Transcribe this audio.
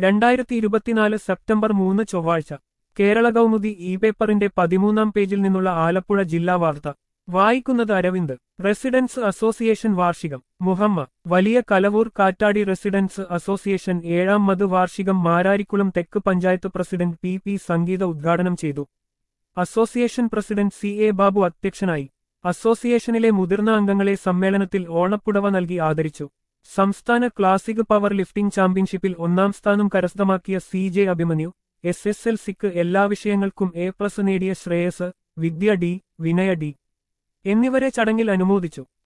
രണ്ടായിരത്തി ഇരുപത്തിനാല് സെപ്റ്റംബർ മൂന്ന് ചൊവ്വാഴ്ച കേരള കൗമുദി ഇ പേപ്പറിന്റെ പതിമൂന്നാം പേജിൽ നിന്നുള്ള ആലപ്പുഴ ജില്ലാ വാർത്ത വായിക്കുന്നത് അരവിന്ദ് റെസിഡൻസ് അസോസിയേഷൻ വാർഷികം മുഹമ്മ വലിയ കലവൂർ കാറ്റാടി റെസിഡൻസ് അസോസിയേഷൻ ഏഴാം മത് വാർഷികം മാരാരിക്കുളം തെക്ക് panchayat president P P Sangeetha ഉദ്ഘാടനം ചെയ്തു association president C A Babu അധ്യക്ഷനായി അസോസിയേഷനിലെ മുതിർന്ന അംഗങ്ങളെ സമ്മേളനത്തിൽ ഓണപ്പുടവ നൽകി ആദരിച്ചു സംസ്ഥാന ക്ലാസിക് പവർ ലിഫ്റ്റിംഗ് ചാമ്പ്യൻഷിപ്പിൽ ഒന്നാം സ്ഥാനം കരസ്ഥമാക്കിയ C J Abhimanyu S S L സിക്ക് എല്ലാ വിഷയങ്ങൾക്കും എ പ്ലസ് നേടിയ ശ്രേയസ് വിദ്യ ഡി വിനയ ഡി എന്നിവരെ ചടങ്ങിൽ അനുമോദിച്ചു